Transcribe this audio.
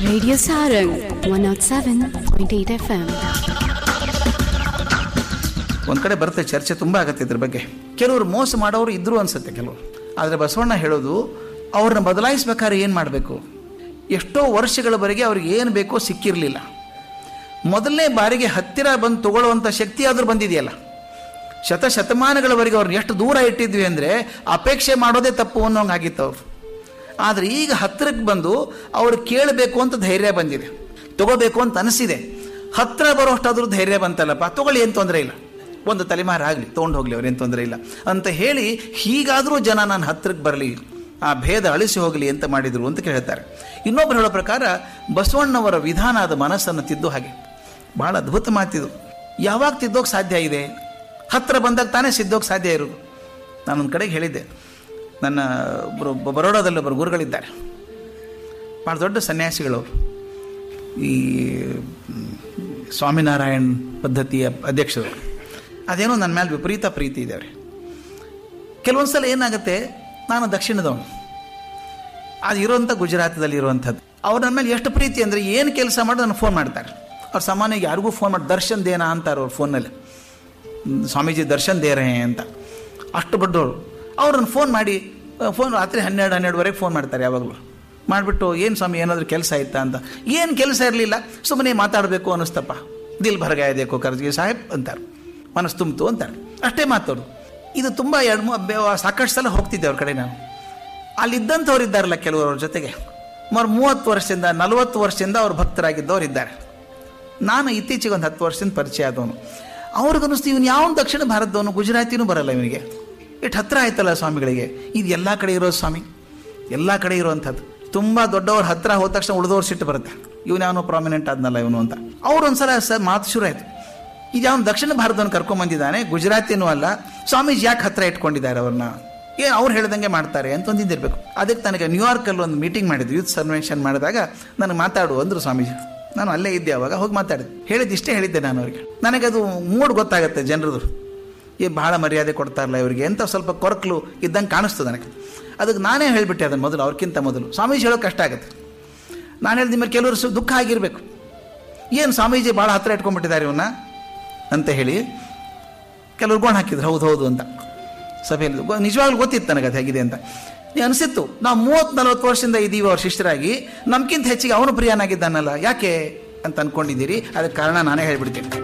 Radio Sarang 107.8 FM. ಒಂದು ಕಡೆ ಬರುತ್ತೆ ಚರ್ಚೆ ತುಂಬ ಆಗತ್ತೆ ಇದ್ರ ಬಗ್ಗೆ ಕೆಲವರು ಮೋಸ ಮಾಡೋರು ಇದ್ರು ಅನ್ಸುತ್ತೆ ಕೆಲವರು ಆದರೆ ಬಸವಣ್ಣ ಹೇಳೋದು ಅವ್ರನ್ನ ಬದಲಾಯಿಸ್ಬೇಕಾದ್ರೆ ಏನು ಮಾಡಬೇಕು ಎಷ್ಟೋ ವರ್ಷಗಳವರೆಗೆ ಅವ್ರಿಗೆ ಏನು ಬೇಕೋ ಸಿಕ್ಕಿರಲಿಲ್ಲ ಮೊದಲನೇ ಬಾರಿಗೆ ಹತ್ತಿರ ಬಂದು ತಗೊಳ್ಳುವಂಥ ಶಕ್ತಿ ಆದರೂ ಬಂದಿದೆಯಲ್ಲ ಶತ ಶತಮಾನಗಳವರೆಗೆ ಅವ್ರನ್ನ ಎಷ್ಟು ದೂರ ಇಟ್ಟಿದ್ವಿ ಅಂದರೆ ಅಪೇಕ್ಷೆ ಮಾಡೋದೇ ತಪ್ಪು ಅನ್ನೋಂಗಾಗಿತ್ತು ಅವರು ಆದರೆ ಈಗ ಹತ್ತಿರಕ್ಕೆ ಬಂದು ಅವ್ರು ಕೇಳಬೇಕು ಅಂತ ಧೈರ್ಯ ಬಂದಿದೆ ತಗೋಬೇಕು ಅಂತ ಅನಿಸಿದೆ ಹತ್ತಿರ ಬರೋಷ್ಟಾದ್ರೂ ಧೈರ್ಯ ಬಂತಲ್ಲಪ್ಪ ತಗೊಳ್ಳಿ ಏನು ತೊಂದರೆ ಇಲ್ಲ ಒಂದು ತಲೆಮಾರು ಆಗಲಿ ತೊಗೊಂಡು ಹೋಗಲಿ ಅವ್ರೇನು ತೊಂದರೆ ಇಲ್ಲ ಅಂತ ಹೇಳಿ ಹೀಗಾದರೂ ಜನ ನಾನು ಹತ್ತಿರಕ್ಕೆ ಬರಲಿ ಆ ಭೇದ ಅಳಿಸಿ ಹೋಗಲಿ ಅಂತ ಮಾಡಿದರು ಅಂತ ಕೇಳ್ತಾರೆ ಇನ್ನೊಬ್ರು ಹೇಳೋ ಪ್ರಕಾರ ಬಸವಣ್ಣವರ ವಿಧಾನ ಅದು ಮನಸ್ಸನ್ನು ತಿದ್ದು ಹಾಗೆ ಭಾಳ ಅದ್ಭುತ ಮಾತಿದು ಯಾವಾಗ ತಿದ್ದೋಕೆ ಸಾಧ್ಯ ಇದೆ ಹತ್ತಿರ ಬಂದಾಗ ತಾನೇ ಸಿದ್ದೋಕೆ ಸಾಧ್ಯ ಇರೋದು ನಾನೊಂದು ಕಡೆಗೆ ಹೇಳಿದ್ದೆ ನನ್ನ ಒಬ್ಬರು ಬರೋಡಾದಲ್ಲಿ ಒಬ್ಬರು ಗುರುಗಳಿದ್ದಾರೆ ಭಾಳ ದೊಡ್ಡ ಸನ್ಯಾಸಿಗಳವರು ಈ ಮ್, ಸ್ವಾಮಿನಾರಾಯಣ್ ಪದ್ಧತಿಯ ಅಧ್ಯಕ್ಷರು ಅದೇನೋ ನನ್ನ ಮೇಲೆ ವಿಪರೀತ ಪ್ರೀತಿ ಇದೆ ಅವ್ರಿಗೆ ಕೆಲವೊಂದು ಸಲ ಏನಾಗುತ್ತೆ ನಾನು ದಕ್ಷಿಣದವನು ಅದು ಇರೋಂಥ ಗುಜರಾತದಲ್ಲಿ ಇರುವಂಥದ್ದು ಅವ್ರು ನನ್ನ ಮೇಲೆ ಎಷ್ಟು ಪ್ರೀತಿ ಅಂದರೆ ಏನು ಕೆಲಸ ಮಾಡಿ ನನಗೆ ಫೋನ್ ಮಾಡ್ತಾರೆ ಅವ್ರು ಸಾಮಾನ್ಯವಾಗಿ ಯಾರಿಗೂ ಫೋನ್ ಮಾಡಿ ದರ್ಶನ್ ದೇನಾ ಅಂತಾರೆ ಅವ್ರ ಫೋನಲ್ಲಿ ಹ್ಮ್, ಸ್ವಾಮೀಜಿ ದರ್ಶನ್ ದೇರೇ ಅಂತ ಅಷ್ಟು ದೊಡ್ಡವರು ಅವ್ರನ್ನ ಫೋನ್ ಮಾಡಿ ಫೋನ್ ರಾತ್ರಿ ಹನ್ನೆರಡು ಹನ್ನೆರಡುವರೆಗೆ ಫೋನ್ ಮಾಡ್ತಾರೆ ಯಾವಾಗಲೂ ಮಾಡಿಬಿಟ್ಟು ಏನು ಸ್ವಾಮಿ ಏನಾದರೂ ಕೆಲಸ ಆಯ್ತಾ ಅಂತ ಏನು ಕೆಲಸ ಇರಲಿಲ್ಲ ಸುಮ್ಮನೆ ಮಾತಾಡಬೇಕು ಅನ್ನಿಸ್ತಪ್ಪ ದಿಲ್ ಭರಗಾಯ ದೇಕೋ ಕರ್ಜಿಗೆ ಸಾಹೇಬ್ ಅಂತಾರೆ ಮನಸ್ಸು ತುಂಬಿತು ಅಂತಾರೆ ಅಷ್ಟೇ ಮಾತಾಡು ಇದು ತುಂಬ ಎರಡು ಮೂ- ಬೆ- ಸಾಕಷ್ಟು ಸಲ ಹೋಗ್ತಿದ್ದೆ ಅವ್ರ ಕಡೆ ನಾನು ಅಲ್ಲಿದ್ದಂಥವ್ರು ಇದ್ದಾರಲ್ಲ ಕೆಲವರು ಅವ್ರ ಜೊತೆಗೆ ಸುಮಾರು ಮೂವತ್ತು ವರ್ಷದಿಂದ ನಲವತ್ತು ವರ್ಷದಿಂದ ಅವ್ರು ಭಕ್ತರಾಗಿದ್ದವ್ರು ಇದ್ದಾರೆ ನಾನು ಇತ್ತೀಚೆಗೆ ಒಂದು ಹತ್ತು ವರ್ಷದಿಂದ ಪರಿಚಯ ಆದವನು ಅವ್ರಿಗನ್ನಿಸ್ತು ಇವನು ಯಾವ ದಕ್ಷಿಣ ಭಾರತದವನು ಗುಜರಾತಿನೂ ಬರಲ್ಲ ಇವನಿಗೆ ಇಟ್ಟು ಹತ್ರ ಆಯ್ತಲ್ಲ ಸ್ವಾಮಿಗಳಿಗೆ ಇದು ಎಲ್ಲ ಕಡೆ ಇರೋದು ಸ್ವಾಮಿ ಎಲ್ಲ ಕಡೆ ಇರುವಂಥದ್ದು ತುಂಬ ದೊಡ್ಡವ್ರ ಹತ್ರ ಹೋದ ತಕ್ಷಣ ಉಳಿದವ್ರು ಸಿಟ್ಟು ಬರುತ್ತೆ ಇವನು ಯಾವನೋ ಪ್ರಾಮಿನೆಂಟ್ ಆದ್ನಲ್ಲ ಇವನು ಅಂತ ಅವ್ರು ಒಂದ್ಸಲ ಸರ್ ಮಾತು ಶುರು ಆಯಿತು ಇದು ಅವನು ದಕ್ಷಿಣ ಭಾರತವನ್ನು ಕರ್ಕೊಂಬಂದಿದ್ದಾನೆ ಗುಜರಾತಿನೂ ಅಲ್ಲ ಸ್ವಾಮೀಜಿ ಯಾಕೆ ಹತ್ರ ಇಟ್ಕೊಂಡಿದ್ದಾರೆ ಅವ್ರನ್ನ ಏನು ಅವ್ರು ಹೇಳ್ದಂಗೆ ಮಾಡ್ತಾರೆ ಅಂತ ಒಂದಿದ್ದಿರ್ಬೇಕು ಅದಕ್ಕೆ ನನಗೆ ನ್ಯೂಯಾರ್ಕಲ್ಲಿ ಒಂದು ಮೀಟಿಂಗ್ ಮಾಡಿದ್ರು ಯೂತ್ ಕನ್ವೆನ್ಷನ್ ಮಾಡಿದಾಗ ನನಗೆ ಮಾತಾಡು ಅಂದರು ಸ್ವಾಮೀಜಿ ನಾನು ಅಲ್ಲೇ ಇದ್ದೆ ಅವಾಗ ಹೋಗಿ ಮಾತಾಡಿದೆ ಹೇಳಿದ್ದು ಇಷ್ಟೇ ಹೇಳಿದ್ದೆ ನಾನು ಅವರಿಗೆ ನನಗದು ಮೂಡ್ ಗೊತ್ತಾಗುತ್ತೆ ಜನರದು ಏ ಭಾಳ ಮರ್ಯಾದೆ ಕೊಡ್ತಾರಲ್ಲ ಇವರಿಗೆ ಅಂತ ಸ್ವಲ್ಪ ಕೊರಕಲು ಇದ್ದಂಗೆ ಕಾಣಿಸ್ತದೆ ನನಗೆ ಅದಕ್ಕೆ ನಾನೇ ಹೇಳಿಬಿಟ್ಟೆ ಅದನ್ನು ಮೊದಲು ಅವ್ರಿಗಿಂತ ಮೊದಲು ಸ್ವಾಮೀಜಿ ಹೇಳೋಕೆ ಕಷ್ಟ ಆಗುತ್ತೆ ನಾನು ಹೇಳಿದ ಮೇಲೆ ಕೆಲವರು ಸು ದುಃಖ ಆಗಿರಬೇಕು ಏನು ಸ್ವಾಮೀಜಿ ಭಾಳ ಹತ್ರ ಇಟ್ಕೊಂಡ್ಬಿಟ್ಟಿದ್ದಾರೆ ಇವನ್ನ ಅಂತ ಹೇಳಿ ಕೆಲವ್ರು ಗೋಣ ಹಾಕಿದ್ರು ಹೌದು ಹೌದು ಅಂತ ಸಭೆಯಲ್ಲಿ ಗೊ- ನಿಜವಾಗ್ಲೂ ಗೊತ್ತಿತ್ತು ನನಗೆ ಅದು ಹೇಗಿದೆ ಅಂತ ನೀವು ಅನಿಸಿತ್ತು ನಾವು ಮೂವತ್ತು ನಲ್ವತ್ತು ವರ್ಷದಿಂದ ಇದ್ದೀವಿ ಅವ್ರ ಶಿಷ್ಯರಾಗಿ ನಮ್ಗಿಂತ ಹೆಚ್ಚಿಗೆ ಅವನು ಪ್ರಿಯನಾಗಿದ್ದಾನಲ್ಲ ಯಾಕೆ ಅಂತ ಅನ್ಕೊಂಡಿದ್ದೀರಿ ಅದಕ್ಕೆ ಕಾರಣ ನಾನೇ ಹೇಳ್ಬಿಡ್ತೀನಿ